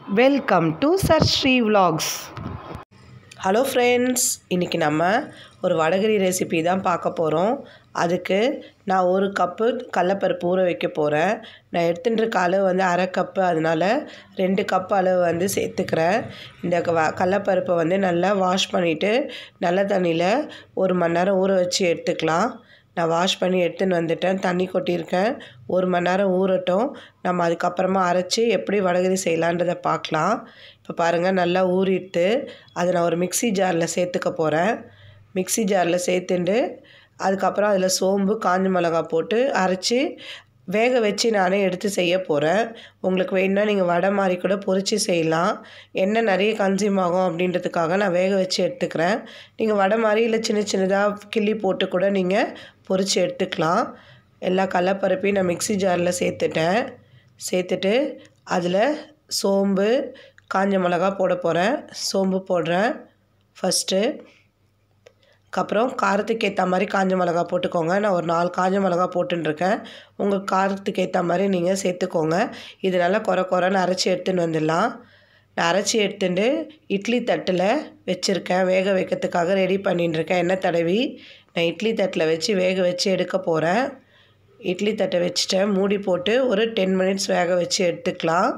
welcome to sir Sri vlogs hello friends இன்றைக்கி நம்ம ஒரு வடகரி ரெசிபி தான் பார்க்க போகிறோம் அதுக்கு நான் ஒரு கப்பு கடலப்பருப்பு ஊற வைக்க போகிறேன் நான் எடுத்துகிட்டு இருக்க அளவு வந்து அரை கப்பு அதனால் ரெண்டு கப் அளவு வந்து சேர்த்துக்கிறேன் இந்த க- கடலப்பருப்பை வந்து நல்லா வாஷ் பண்ணிவிட்டு நல்ல தண்ணியில் ஒரு மணி நேரம் ஊற வச்சு எடுத்துக்கலாம் நான் வாஷ் பண்ணி எடுத்துன்னு வந்துட்டேன் தண்ணி கொட்டியிருக்கேன் ஒரு மணி நேரம் ஊறட்டும் நம்ம அதுக்கப்புறமா அரைச்சி எப்படி வடகரி செய்யலான்றதை பார்க்கலாம் இப்போ பாருங்கள் நல்லா ஊறிட்டு அதை நான் ஒரு மிக்ஸி ஜாரில் சேர்த்துக்க போகிறேன் மிக்ஸி ஜாரில் சேர்த்துண்டு அதுக்கப்புறம் அதில் சோம்பு காஞ்ச மிளகா போட்டு அரைச்சி வேக வச்சு நானே எடுத்து செய்ய போகிறேன் உங்களுக்கு வேணும்னா நீங்கள் வடை மாதிரி கூட பொரிச்சு செய்யலாம் எண்ணெய் நிறைய கன்சியூம் ஆகும் அப்படின்றதுக்காக நான் வேக வச்சு எடுத்துக்கிறேன் நீங்கள் வடை மாதிரி இல்லை சின்ன சின்னதாக கிள்ளி போட்டு கூட நீங்கள் பொரிச்சு எடுத்துக்கலாம் எல்லா கடலப்பருப்பையும் நான் மிக்ஸி ஜாரில் சேர்த்துட்டேன் சேர்த்துட்டு அதில் சோம்பு காஞ்ச மிளகா போட போகிறேன் சோம்பு போடுறேன் ஃபஸ்ட்டு அதுக்கப்புறம் காரத்துக்கு ஏற்ற மாதிரி காஞ்ச மிளகா போட்டுக்கோங்க நான் ஒரு நாலு காஞ்ச மிளகா போட்டுருக்கேன் உங்கள் காரத்துக்கு ஏற்ற மாதிரி நீங்கள் சேர்த்துக்கோங்க இது நல்லா குறை குறைன்னு அரைச்சி எடுத்துன்னு வந்துடலாம் நான் அரைச்சி எடுத்துட்டு இட்லி தட்டில் வச்சுருக்கேன் வேக வைக்கிறதுக்காக ரெடி பண்ணிட்டு இருக்கேன் எண்ணெய் தடவி நான் இட்லி தட்டில் வச்சு வேக வச்சு எடுக்க போகிறேன் இட்லி தட்டை வச்சுட்டேன் மூடி போட்டு ஒரு டென் மினிட்ஸ் வேக வச்சு எடுத்துக்கலாம்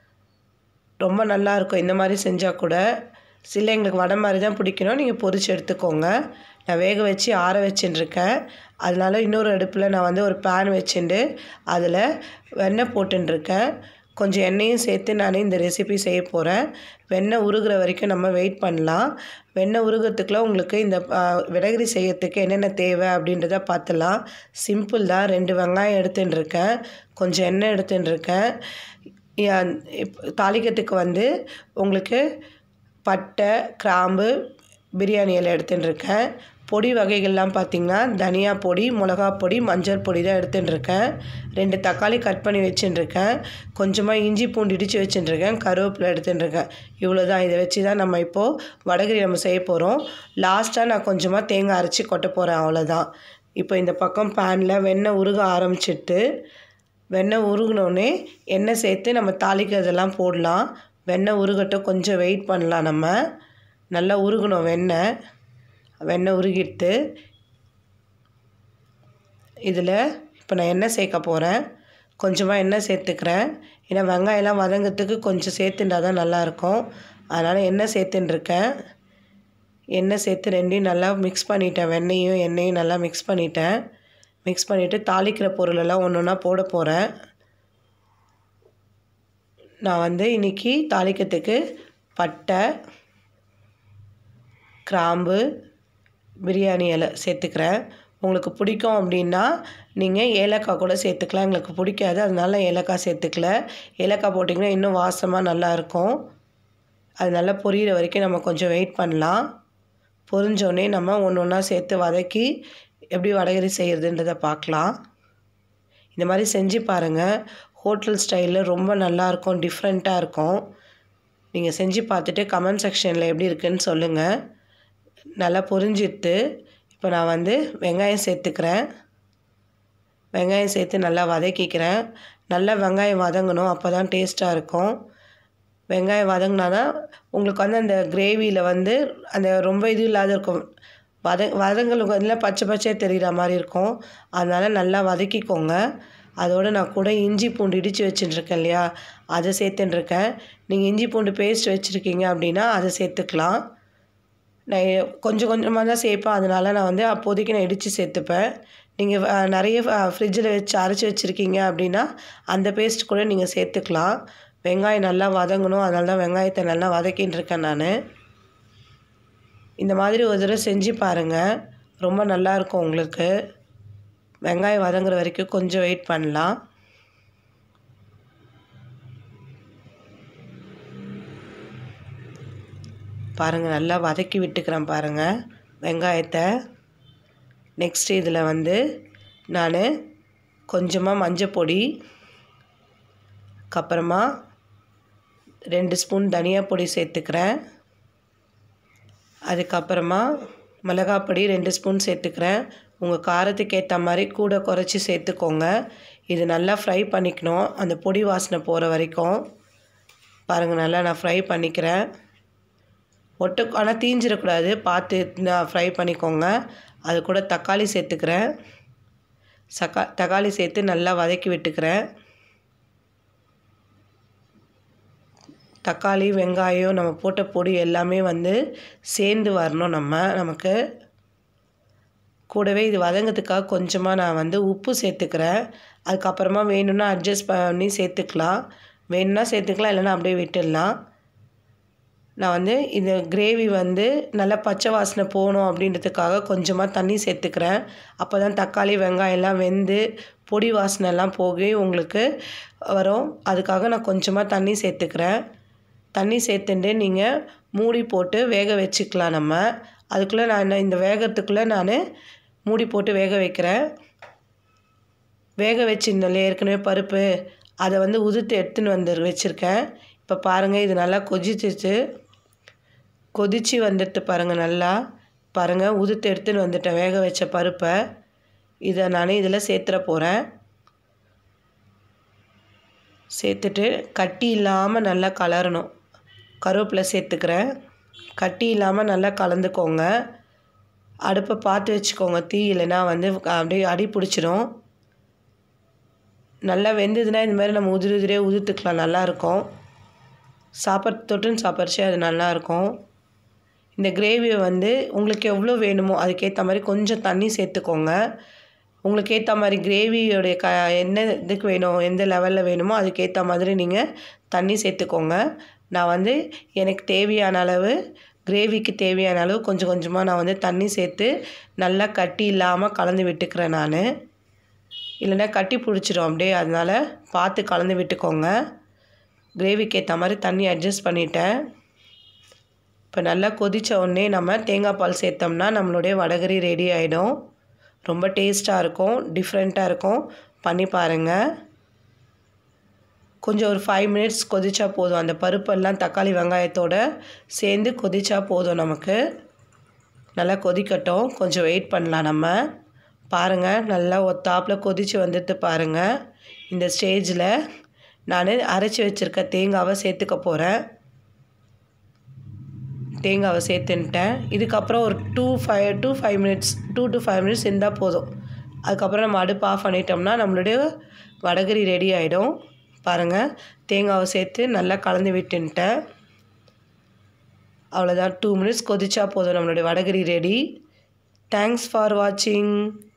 ரொம்ப நல்லா இருக்கும் இந்த மாதிரி செஞ்சால் கூட சில எங்களுக்கு வடை மாதிரி தான் பிடிக்கணும் நீங்கள் பொரிச்சு எடுத்துக்கோங்க நான் வேக வச்சு ஆற வச்சுட்டுருக்கேன் அதனால இன்னொரு அடுப்பில் நான் வந்து ஒரு பேன் வச்சுட்டு அதில் வெண்ணெய் போட்டுருக்கேன் கொஞ்சம் எண்ணெயும் சேர்த்து நான் இந்த ரெசிபி செய்ய போகிறேன் வெண்ணெய் உருகுற வரைக்கும் நம்ம வெயிட் பண்ணலாம் வெண்ணெய் உருகிறதுக்குள்ள உங்களுக்கு இந்த ஆ, விடகரி செய்யறதுக்கு என்னென்ன தேவை அப்படின்றத பார்த்துலாம் சிம்பிள் தான் ரெண்டு வெங்காயம் எடுத்துன்னு இருக்கேன் கொஞ்சம் எண்ணெய் எடுத்துன்னு இருக்கேன் யா- இப்ப தாளிக்கிறதுக்கு வந்து உங்களுக்கு பட்டை கிராம்பு பிரியாணி இலை எடுத்துன்னு இருக்கேன் பொடி வகைகள்லாம் பார்த்திங்கன்னா தனியா பொடி மிளகா பொடி மஞ்சள் பொடி தான் எடுத்துன்னு இருக்கேன் ரெண்டு தக்காளி கட் பண்ணி வச்சுன்னு இருக்கேன் கொஞ்சமாக இஞ்சி பூண்டு இடித்து வச்சுட்டு இருக்கேன் கருவேப்பிலை எடுத்துன்னு இருக்கேன் இவ்வளோ தான் இதை வச்சு தான் நம்ம இப்போது வடகரி நம்ம செய்ய போகிறோம் லாஸ்ட்டாக நான் கொஞ்சமாக தேங்காய் அரைச்சி கொட்ட போகிறேன் அவ்வளோதான் இப்போ இந்த பக்கம் பேனில் வெண்ணெய் உருக ஆரம்பிச்சிட்டு வெண்ணெய் உருகினோடனே எண்ணெய் சேர்த்து நம்ம தாளிக்கிறதெல்லாம் போடலாம் வெண்ணெய் உருகட்டும் கொஞ்சம் வெயிட் பண்ணலாம் நம்ம நல்லா உருகணும் வெண்ணெய் வெண்ணெய் உருகிட்டு இதில் இப்போ நான் எண்ணெய் சேர்க்க போகிறேன் கொஞ்சமாக எண்ணெய் சேர்த்துக்கிறேன் ஏன்னா வெங்காயம்லாம் வதங்கிறதுக்கு கொஞ்சம் சேர்த்துட்டா தான் நல்லாயிருக்கும் அதனால் எண்ணெய் சேர்த்துன்னு இருக்கேன் எண்ணெய் சேர்த்து ரெண்டையும் நல்லா மிக்ஸ் பண்ணிட்டேன் வெண்ணெயும் எண்ணெயும் நல்லா மிக்ஸ் பண்ணிட்டேன் மிக்ஸ் பண்ணிவிட்டு தாளிக்கிற பொருளெல்லாம் ஒன்று ஒன்றா போட போகிறேன் நான் வந்து இன்றைக்கி தாளிக்கிறதுக்கு பட்டை கிராம்பு பிரியாணி இலை சேர்த்துக்கிறேன் உங்களுக்கு பிடிக்கும் அப்படின்னா நீங்கள் ஏலக்காய் கூட சேர்த்துக்கலாம் எங்களுக்கு பிடிக்காது அதனால ஏலக்காய் சேர்த்துக்கல ஏலக்காய் போட்டிங்கன்னா இன்னும் வாசமாக நல்லாயிருக்கும் அது நல்லா பொரியிற வரைக்கும் நம்ம கொஞ்சம் வெயிட் பண்ணலாம் பொரிஞ்சோடனே நம்ம ஒன்று ஒன்றா சேர்த்து வதக்கி எப்படி வடகரி செய்கிறதுன்றதை பார்க்கலாம் இந்த மாதிரி செஞ்சு பாருங்கள் ஹோட்டல் ஸ்டைலில் ரொம்ப நல்லாயிருக்கும் டிஃப்ரெண்ட்டாக இருக்கும் நீங்கள் செஞ்சு பார்த்துட்டு கமெண்ட் செக்ஷனில் எப்படி இருக்குன்னு சொல்லுங்கள் நல்லா பொரிஞ்சிட்டு இப்போ நான் வந்து வெங்காயம் சேர்த்துக்கிறேன் வெங்காயம் சேர்த்து நல்லா வதக்கிக்கிறேன் நல்லா வெங்காயம் வதங்கணும் அப்போ தான் டேஸ்ட்டாக இருக்கும் வெங்காயம் வதங்கினா தான் உங்களுக்கு வந்து அந்த கிரேவியில் வந்து அந்த ரொம்ப இது இல்லாத இருக்கும் வத வதங்களுக்கு வந்து பச்சை பச்சையாக தெரிகிற மாதிரி இருக்கும் அதனால் நல்லா வதக்கிக்கோங்க அதோடு நான் கூட இஞ்சி பூண்டு இடித்து வச்சுட்டுருக்கேன் இல்லையா அதை சேர்த்துட்டுருக்கேன் நீங்கள் இஞ்சி பூண்டு பேஸ்ட் வச்சுருக்கீங்க அப்படின்னா அதை சேர்த்துக்கலாம் நான் எ- கொஞ்சம் கொஞ்சமாக தான் சேர்ப்பேன் அதனால் நான் வந்து அப்போதைக்கு நான் இடித்து சேர்த்துப்பேன் நீங்கள் நிறைய ஃப்ரிட்ஜில் வச்சு அரைச்சி வச்சுருக்கீங்க அப்படின்னா அந்த பேஸ்ட் கூட நீங்கள் சேர்த்துக்கலாம் வெங்காயம் நல்லா வதங்கணும் அதனால தான் வெங்காயத்தை நல்லா வதக்கின்னு இருக்கேன் நான் இந்த மாதிரி ஒரு தடவை செஞ்சு பாருங்கள் ரொம்ப நல்லாயிருக்கும் உங்களுக்கு வெங்காயம் வதங்குற வரைக்கும் கொஞ்சம் வெயிட் பண்ணலாம் பாருங்கள் நல்லா வதக்கி விட்டுக்கிறேன் பாருங்கள் வெங்காயத்தை நெக்ஸ்ட் இதில் வந்து நான் கொஞ்சமாக மஞ்சள் பொடி அப்புறமா ரெண்டு ஸ்பூன் தனியா பொடி சேர்த்துக்கிறேன் அதுக்கப்புறமா மிளகாய் பொடி ரெண்டு ஸ்பூன் சேர்த்துக்கிறேன் உங்கள் காரத்துக்கு ஏற்ற மாதிரி கூட குறைச்சி சேர்த்துக்கோங்க இது நல்லா ஃப்ரை பண்ணிக்கணும் அந்த பொடி வாசனை போகிற வரைக்கும் பாருங்கள் நல்லா நான் ஃப்ரை பண்ணிக்கிறேன் ஒட்டு ஆனால் தீஞ்சிடக்கூடாது பார்த்து நான் ஃப்ரை பண்ணிக்கோங்க அது கூட தக்காளி சேர்த்துக்கிறேன் சக்கா தக்காளி சேர்த்து நல்லா வதக்கி விட்டுக்கிறேன் தக்காளி வெங்காயம் நம்ம போட்ட பொடி எல்லாமே வந்து சேர்ந்து வரணும் நம்ம நமக்கு கூடவே இது வதங்கிறதுக்காக கொஞ்சமாக நான் வந்து உப்பு சேர்த்துக்கிறேன் அதுக்கப்புறமா வேணும்னா அட்ஜஸ்ட் பண்ணி சேர்த்துக்கலாம் வேணும்னா சேர்த்துக்கலாம் இல்லைன்னா அப்படியே விட்டுடலாம் நான் வந்து இந்த கிரேவி வந்து நல்லா பச்சை வாசனை போகணும் அப்படின்றதுக்காக கொஞ்சமாக தண்ணி சேர்த்துக்கிறேன் அப்போ தான் தக்காளி வெங்காயம் எல்லாம் வெந்து பொடி வாசனைலாம் போகி உங்களுக்கு வரும் அதுக்காக நான் கொஞ்சமாக தண்ணி சேர்த்துக்கிறேன் தண்ணி சேர்த்துட்டு நீங்கள் மூடி போட்டு வேக வச்சுக்கலாம் நம்ம அதுக்குள்ளே நான் இந்த வேகத்துக்குள்ளே நான் மூடி போட்டு வேக வைக்கிறேன் வேக வச்சிருந்தோம்ல ஏற்கனவே பருப்பு அதை வந்து உதுத்து எடுத்துன்னு வந்து வச்சுருக்கேன் இப்போ பாருங்கள் இது நல்லா கொதிச்சிச்சு கொதித்து வந்துட்டு பாருங்கள் நல்லா பாருங்கள் உதுத்து எடுத்துன்னு வந்துட்டேன் வேக வச்ச பருப்பை இதை நான் இதில் சேர்த்துற போகிறேன் சேர்த்துட்டு கட்டி இல்லாமல் நல்லா கலரணும் கருவேப்பிலை சேர்த்துக்கிறேன் கட்டி இல்லாமல் நல்லா கலந்துக்கோங்க அடுப்பை பார்த்து வச்சுக்கோங்க தீ இல்லைன்னா வந்து அப்படியே அடி பிடிச்சிரும் நல்லா வெந்ததுன்னா இந்த மாதிரி நம்ம உதிரி உதிரியாக உதுத்துக்கலாம் நல்லாயிருக்கும் சாப்பாடு தொட்டுன்னு சாப்பிட்றச்சு அது நல்லாயிருக்கும் இந்த கிரேவியை வந்து உங்களுக்கு எவ்வளோ வேணுமோ அதுக்கேற்ற மாதிரி கொஞ்சம் தண்ணி சேர்த்துக்கோங்க உங்களுக்கு ஏற்ற மாதிரி கிரேவியோடைய க என்ன இதுக்கு வேணும் எந்த லெவலில் வேணுமோ அதுக்கேற்ற மாதிரி நீங்கள் தண்ணி சேர்த்துக்கோங்க நான் வந்து எனக்கு தேவையான அளவு கிரேவிக்கு தேவையான அளவு கொஞ்சம் கொஞ்சமாக நான் வந்து தண்ணி சேர்த்து நல்லா கட்டி இல்லாமல் கலந்து விட்டுக்கிறேன் நான் இல்லைன்னா கட்டி பிடிச்சிரும் அப்படியே அதனால் பார்த்து கலந்து விட்டுக்கோங்க கிரேவிக்கு ஏற்ற மாதிரி தண்ணி அட்ஜஸ்ட் பண்ணிட்டேன் இப்போ நல்லா கொதித்த உடனே நம்ம தேங்காய் பால் சேர்த்தோம்னா நம்மளுடைய வடகரி ரெடி ஆகிடும் ரொம்ப டேஸ்ட்டாக இருக்கும் டிஃப்ரெண்ட்டாக இருக்கும் பண்ணி பாருங்கள் கொஞ்சம் ஒரு ஃபைவ் மினிட்ஸ் கொதிச்சா போதும் அந்த பருப்பெல்லாம் தக்காளி வெங்காயத்தோட சேர்ந்து கொதிச்சா போதும் நமக்கு நல்லா கொதிக்கட்டும் கொஞ்சம் வெயிட் பண்ணலாம் நம்ம பாருங்கள் நல்லா ஒத்தாப்பில் கொதித்து வந்துட்டு பாருங்கள் இந்த ஸ்டேஜில் நான் அரைச்சி வச்சுருக்க தேங்காவை சேர்த்துக்க போகிறேன் தேங்காவை சேர்த்துன்ட்டேன் இதுக்கப்புறம் ஒரு two five two five minutes two to five minutes இருந்தால் போதும் அதுக்கப்புறம் நம்ம அடுப்பு ஆஃப் பண்ணிட்டோம்னா நம்மளுடைய வடகரி ரெடி ஆகிடும் பாருங்கள் தேங்காவை சேர்த்து நல்லா கலந்து விட்டுன்ட்டேன் அவ்வளோதான் டூ மினிட்ஸ் கொதிச்சா போதும் நம்மளுடைய வடகரி ரெடி தேங்க்ஸ் ஃபார் வாட்சிங்